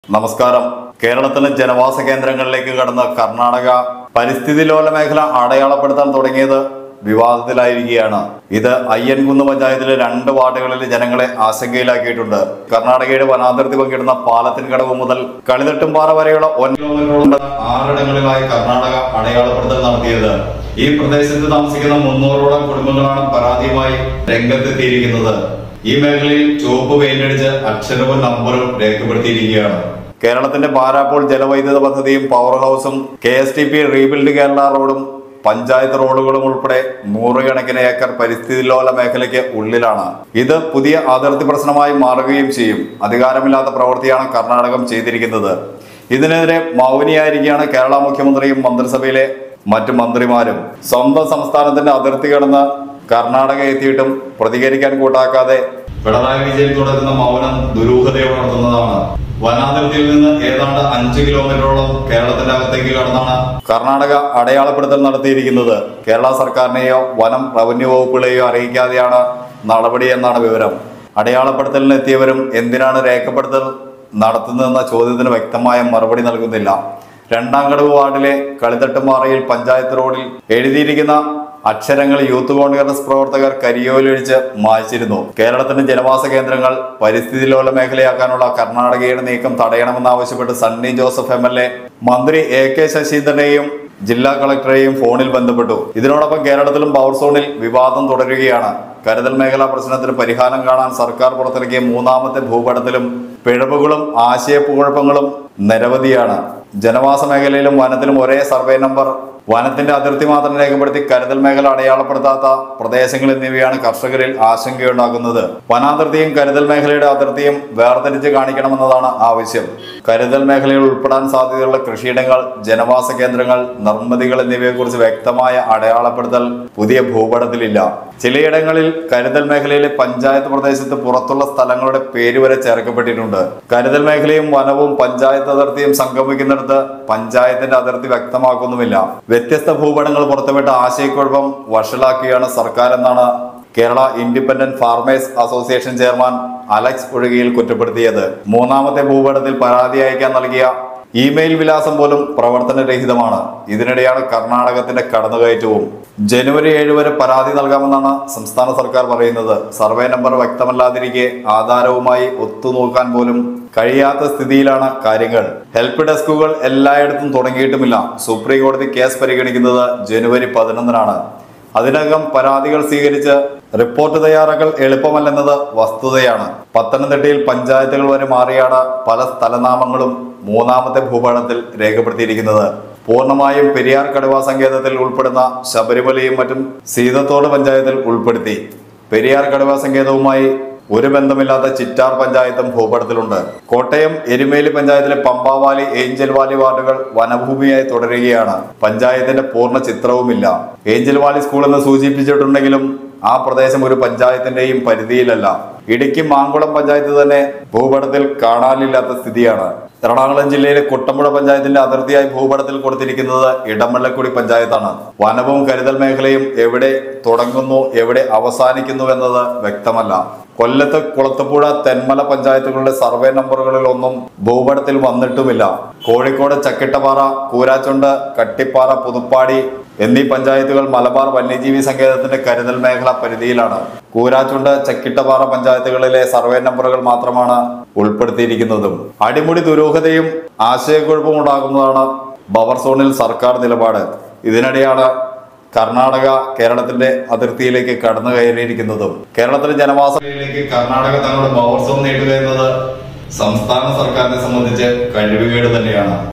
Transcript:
നമസ്കാരം കേരളത്തിലെ ജനവാസ കേന്ദ്രങ്ങളിലേക്ക് കടന്ന കർണാടക പരിസ്ഥിതി ലോല മേഖല അടയാളപ്പെടുത്താൻ തുടങ്ങിയത് വിവാദത്തിലായിരിക്കുകയാണ് ഇത് അയ്യൻകുന്ന് പഞ്ചായത്തിലെ രണ്ട് വാർഡുകളിലെ ജനങ്ങളെ ആശങ്കയിലാക്കിയിട്ടുണ്ട് കർണാടകയുടെ വനാതിർത്തി പങ്കിടുന്ന പാലത്തിൻ കടവ് മുതൽ കളിതട്ടുംപാറ വരെയുള്ള ഒൻപത് കിലോമീറ്ററുണ്ട് ആറിടങ്ങളിലായി കർണാടക അടയാളപ്പെടുത്തൽ നടത്തിയത് ഈ പ്രദേശത്ത് താമസിക്കുന്ന മുന്നൂറോളം കുടുംബങ്ങളാണ് പരാതിയുമായി രംഗത്തെത്തിയിരിക്കുന്നത് ഈ മേഖലയിൽ ചുവപ്പ് പെയിന്റടിച്ച് അക്ഷരവും നമ്പറും രേഖപ്പെടുത്തിയിരിക്കുകയാണ് കേരളത്തിന്റെ പാരാപ്പോൾ ജലവൈദ്യുത പദ്ധതിയും പവർ ഹൗസും K S T P rebuild Kerala റോഡും പഞ്ചായത്ത് റോഡുകളും ഉൾപ്പെടെ നൂറുകണക്കിന് ഏക്കർ പരിസ്ഥിതി ലോല മേഖലയ്ക്ക് ഉള്ളിലാണ് ഇത് പുതിയ അതിർത്തി പ്രശ്നമായി മാറുകയും ചെയ്യും അധികാരമില്ലാത്ത പ്രവൃത്തിയാണ് കർണാടകം ചെയ്തിരിക്കുന്നത് ഇതിനെതിരെ മൗനിയായിരിക്കുകയാണ് കേരള മുഖ്യമന്ത്രിയും മന്ത്രിസഭയിലെ മറ്റു മന്ത്രിമാരും സ്വന്തം സംസ്ഥാനത്തിന്റെ അതിർത്തി കടന്ന് കർണാടക എത്തിയിട്ടും പ്രതികരിക്കാൻ കൂട്ടാക്കാതെ പിണറായി വിജയൻ തുടരുന്ന മൗനം ദുരൂഹതയെ ഉണർത്തുന്നതാണ് വനാതിർത്തിയിൽ നിന്ന് ഏതാണ്ട് അഞ്ച് കിലോമീറ്ററോളം കേരളത്തിന്റെ അകത്തേക്ക് കടന്നാണ് കർണാടക അടയാളപ്പെടുത്തൽ നടത്തിയിരിക്കുന്നത് കേരള സർക്കാരിനെയോ വനം റവന്യൂ വകുപ്പുകളെയോ അറിയിക്കാതെയാണ് നടപടി എന്നാണ് വിവരം അടയാളപ്പെടുത്തലിന് എത്തിയവരും എന്തിനാണ് രേഖപ്പെടുത്തൽ നടത്തുന്നതെന്ന ചോദ്യത്തിന് വ്യക്തമായ മറുപടി നൽകുന്നില്ല രണ്ടാം കടവ് വാർഡിലെ കളിത്തട്ടുംപാറയിൽ പഞ്ചായത്ത് റോഡിൽ എഴുതിയിരിക്കുന്ന അക്ഷരങ്ങൾ യൂത്ത് കോൺഗ്രസ് പ്രവർത്തകർ കരിയോലൊഴിച്ച് മായ്ച്ചിരുന്നു കേരളത്തിന്റെ ജനവാസ കേന്ദ്രങ്ങൾ പരിസ്ഥിതി ലോല മേഖലയാക്കാനുള്ള കർണാടകയുടെ നീക്കം തടയണമെന്നാവശ്യപ്പെട്ട് Sunny Joseph M L A മന്ത്രി എ കെ ശശീന്ദ്രനെയും ജില്ലാ കളക്ടറെയും ഫോണിൽ ബന്ധപ്പെട്ടു ഇതിനോടൊപ്പം കേരളത്തിലും പവർ സോണിൽ വിവാദം തുടരുകയാണ് കരുതൽ മേഖലാ പ്രശ്നത്തിന് പരിഹാരം കാണാൻ സർക്കാർ പുറത്തിറക്കിയ മൂന്നാമത്തെ ഭൂപടത്തിലും പിഴവുകളും ആശയക്കുഴപ്പങ്ങളും നിരവധിയാണ് ജനവാസ മേഖലയിലും വനത്തിലും ഒരേ സർവേ നമ്പർ വനത്തിന്റെ അതിർത്തി മാത്രം രേഖപ്പെടുത്തി കരുതൽ മേഖല അടയാളപ്പെടുത്താത്ത പ്രദേശങ്ങൾ എന്നിവയാണ് കർഷകരിൽ ആശങ്കയുണ്ടാക്കുന്നത് വനാതിർത്തിയും കരുതൽ മേഖലയുടെ അതിർത്തിയും വേർതിരിച്ച് കാണിക്കണമെന്നതാണ് ആവശ്യം കരുതൽ മേഖലയിൽ ഉൾപ്പെടാൻ സാധ്യതയുള്ള കൃഷിയിടങ്ങൾ ജനവാസ കേന്ദ്രങ്ങൾ നിർമ്മിതികൾ എന്നിവയെക്കുറിച്ച് വ്യക്തമായ അടയാളപ്പെടുത്തൽ പുതിയ ഭൂപടത്തിലില്ല ചിലയിടങ്ങളിൽ കരുതൽ മേഖലയിലെ പഞ്ചായത്ത് പ്രദേശത്ത് പുറത്തുള്ള സ്ഥലങ്ങളുടെ പേര് വരെ ചേർക്കപ്പെട്ടിട്ടുണ്ട് കരുതൽ മേഖലയും വനവും പഞ്ചായത്ത് അതിർത്തിയും സംഗമിക്കുന്നിടത്ത് പഞ്ചായത്തിന്റെ അതിർത്തി വ്യക്തമാക്കുന്നുമില്ല വ്യത്യസ്ത ഭൂപടങ്ങൾ പുറത്തുവിട്ട ആശയക്കുഴപ്പം വഷളാക്കിയാണ് സർക്കാർ എന്നാണ് Kerala independent farmers association chairman Alex ഒഴുകിയിൽ കുറ്റപ്പെടുത്തിയത് മൂന്നാമത്തെ ഭൂപടത്തിൽ പരാതി അയക്കാൻ നൽകിയ ഇമെയിൽ വിലാസം പോലും പ്രവർത്തനരഹിതമാണ് ഇതിനിടെയാണ് കർണാടകത്തിന്റെ കടന്നുകയറ്റവും ജനുവരി ഏഴ് വരെ പരാതി നൽകാമെന്നാണ് സംസ്ഥാന സർക്കാർ പറയുന്നത് സർവേ നമ്പർ വ്യക്തമല്ലാതിരിക്കെ ആധാരവുമായി ഒത്തുനോക്കാൻ പോലും കഴിയാത്ത സ്ഥിതിയിലാണ് കാര്യങ്ങൾ ഹെൽപ്പ് ഡെസ്കുകൾ എല്ലായിടത്തും തുടങ്ങിയിട്ടുമില്ല സുപ്രീം കോടതി കേസ് പരിഗണിക്കുന്നത് ജനുവരി പതിനൊന്നിനാണ് അതിനകം പരാതികൾ സ്വീകരിച്ച് റിപ്പോർട്ട് തയ്യാറാക്കൽ എളുപ്പമല്ലെന്നത് വസ്തുതയാണ് പത്തനംതിട്ടയിൽ പഞ്ചായത്തുകൾ വരെ മാറിയാണ് പല സ്ഥലനാമങ്ങളും മൂന്നാമത്തെ ഭൂപടത്തിൽ രേഖപ്പെടുത്തിയിരിക്കുന്നത് പൂർണ്ണമായും പെരിയാർ കടുവ സങ്കേതത്തിൽ ഉൾപ്പെടുന്ന ശബരിമലയും മറ്റും സീതത്തോട് പഞ്ചായത്തിൽ ഉൾപ്പെടുത്തി പെരിയാർ കടുവ സങ്കേതവുമായി ഒരു ബന്ധമില്ലാത്ത ചിറ്റാർ പഞ്ചായത്തും ഭൂപടത്തിലുണ്ട് കോട്ടയം എരുമേലി പഞ്ചായത്തിലെ പമ്പാവാലി ഏഞ്ചൽ വാലി വാർഡുകൾ വനഭൂമിയായി തുടരുകയാണ് പഞ്ചായത്തിന്റെ പൂർണ്ണ ചിത്രവുമില്ല ഏഞ്ചൽ വാലി സ്കൂൾ എന്ന് സൂചിപ്പിച്ചിട്ടുണ്ടെങ്കിലും ആ പ്രദേശം ഒരു പഞ്ചായത്തിന്റെയും പരിധിയിലല്ല ഇടുക്കി മാങ്കുളം പഞ്ചായത്ത് തന്നെ ഭൂപടത്തിൽ കാണാനില്ലാത്ത സ്ഥിതിയാണ് എറണാകുളം ജില്ലയിലെ കുട്ടമ്പുഴ പഞ്ചായത്തിന്റെ അതിർത്തിയായി ഭൂപടത്തിൽ കൊടുത്തിരിക്കുന്നത് ഇടമല്ലക്കുടി പഞ്ചായത്താണ് വനവും കരുതൽ മേഖലയും എവിടെ തുടങ്ങുന്നു എവിടെ അവസാനിക്കുന്നു എന്നത് വ്യക്തമല്ല കൊല്ലത്ത് കുളത്തുപുഴ തെന്മല പഞ്ചായത്തുകളുടെ സർവേ നമ്പറുകളിലൊന്നും ഭൂപടത്തിൽ വന്നിട്ടുമില്ല കോഴിക്കോട് ചക്കിട്ടപ്പാറ കൂരാച്ചുണ്ട് കട്ടിപ്പാറ പുതുപ്പാടി എന്നീ പഞ്ചായത്തുകൾ മലബാർ വന്യജീവി സങ്കേതത്തിന്റെ കരുതൽ മേഖല പരിധിയിലാണ് കൂരാച്ചുണ്ട് ചക്കിട്ടപ്പാറ പഞ്ചായത്തുകളിലെ സർവേ നമ്പറുകൾ മാത്രമാണ് ഉൾപ്പെടുത്തിയിരിക്കുന്നതും അടിമുടി ദുരൂഹതയും ആശയക്കുഴപ്പവും ഉണ്ടാകുന്നതാണ് ബവർ സോണിൽ സർക്കാർ നിലപാട് ഇതിനിടെയാണ് കർണാടക കേരളത്തിന്റെ അതിർത്തിയിലേക്ക് കടന്നു കയറിയിരിക്കുന്നതും കേരളത്തിലെ ജനവാസത്തിലേക്ക് കർണാടക തങ്ങളുടെ ബവർ സോൺ നീട്ടുക എന്നത് സംസ്ഥാന സർക്കാരിനെ സംബന്ധിച്ച് കഴിവുകേട് തന്നെയാണ്